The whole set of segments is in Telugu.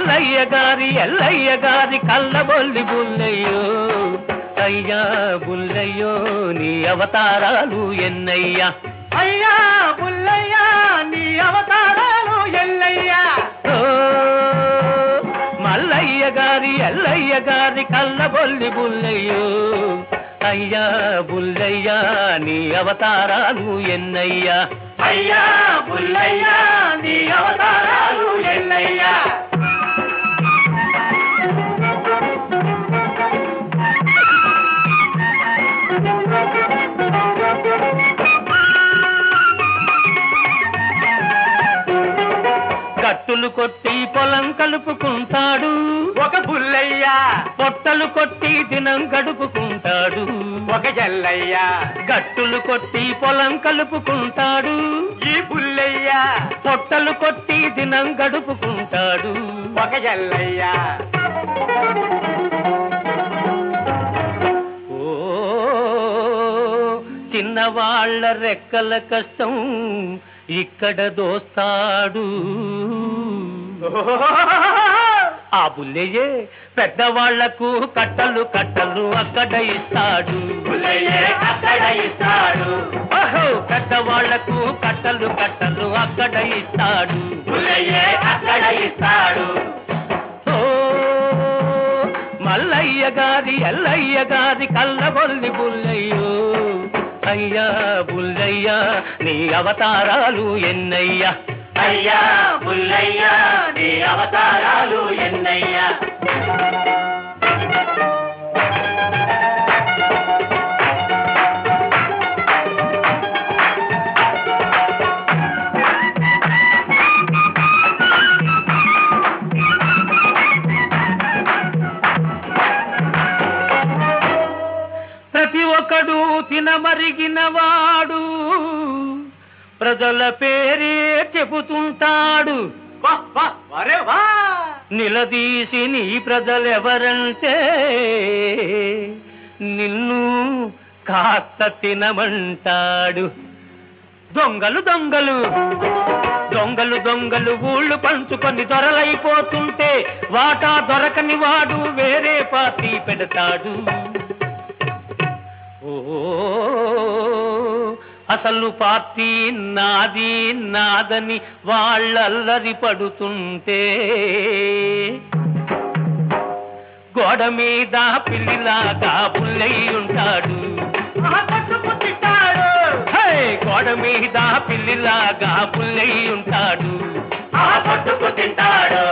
మల్లయ్య గారి ఎల్లయ్య గారి కళ్ళబొల్లి బుల్లయ్యో అయ్యా బుల్లయ్యో నీ అవతారాలు ఎన్నయ్యా అయ్యా పుల్లయ్యా నీ అవతారాలు ఎల్లయ్యా ఓ, మల్లయ్య గారి ఎల్లయ్య గారి కళ్ళబొల్లి బుల్లయ్యో అయ్యా బుల్లయ్యా నీ అవతారాలు ఎన్నయ్యా అయ్యా పుల్లయ్యా నీ అవతారాలు ఎల్లయ్యా కట్టులు కొట్టి పొలం కలుపుకుంటాడు ఒక పుల్లయ్యా పొట్టలు కొట్టి దినం గడుపుకుంటాడు ఒక జల్లయ్యా గట్టులు కొట్టి పొలం కలుపుకుంటాడు ఈ పుల్లయ్యా పొట్టలు కొట్టి దినం గడుపుకుంటాడు ఒక జల్లయ్యా ఓ చిన్నవాళ్ళ రెక్కల కష్టం ఇక్కడ దోస్తాడు ఆ బుల్లయ్యే పెద్దవాళ్లకు కట్టలు కట్టలు అక్కడ ఇస్తాడు పుల్లయ్యే అక్కడ ఇస్తాడు ఓహో పెద్దవాళ్లకు కట్టలు కట్టలు అక్కడ ఇస్తాడు పుల్లయ్యే అక్కడ ఇస్తాడు ఓ మల్లయ్య గారి ఎల్లయ్య గారి కళ్ళబొల్లి బుల్లయ్యో అయ్యా బుల్లయ్యా నీ అవతారాలు ఎన్నయ్యా అయ్యా పుల్లయ్యా నీ అవతారాలు ఎన్నయ్యా ప్రతి ఒక్కడు తినమరిగిన వాడు ప్రజల పేరే చెబుతుంటాడు వా వా వరే వా నిలదీసి నీ ప్రజలెవరంటే నిన్ను కాస్త తినమంటాడు దొంగలు దొంగలు దొంగలు దొంగలు ఊళ్ళు పంచుకొని దొరలైపోతుంటే వాటా దొరకని వాడు వేరే పార్టీ పెడతాడు ఓ అసలు పార్టీ నాది నాదని వాళ్ళల్లరి పడుతుంటే గోడ మీద పిల్లిలాగా పుల్లయి ఉంటాడు ఆ పట్టుకుంటాడు హే! గోడ మీద పిల్లిలాగా పుల్లయి ఉంటాడు ఆ పట్టుకు తింటాడు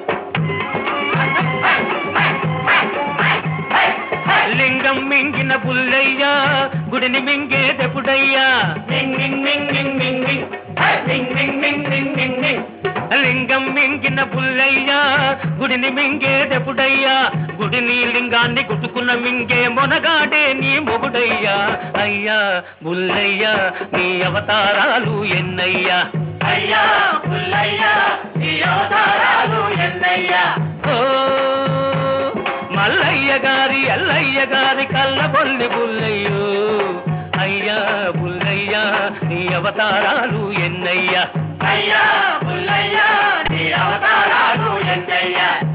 లింగం మింగిన పుల్లయ్యా గుడిని మింగేటెప్పుడయ్యా మింగ్ మింగ్ మింగ్ మింగ్ మింగ్ మింగ్ హే! మింగ్ మింగ్ మింగ్ మింగ్ మింగ్ మింగ్ లింగం మింగిన పుల్లయ్యా గుడిని మింగేటెప్పుడయ్యా గుడిని లింగాన్ని గుట్టుకున్న మింగే మొనగాడే నీ మొగుడయ్యా అయ్యా బుల్లయ్యా నీ అవతారాలు ఎన్నయ్యా అయ్యా పుల్లయ్యా నీ అవతారాలు ఎన్నయ్యా ఓ మల్లయ్య గారి అల్లయ్య గారి కళ్ళబొల్లి బుల్లయ్యో అయ్యా బుల్లయ్యా నీ అవతారాలు ఎన్నయ్యా అయ్యా పుల్లయ్యా నీ అవతారాలు ఎన్నయ్యా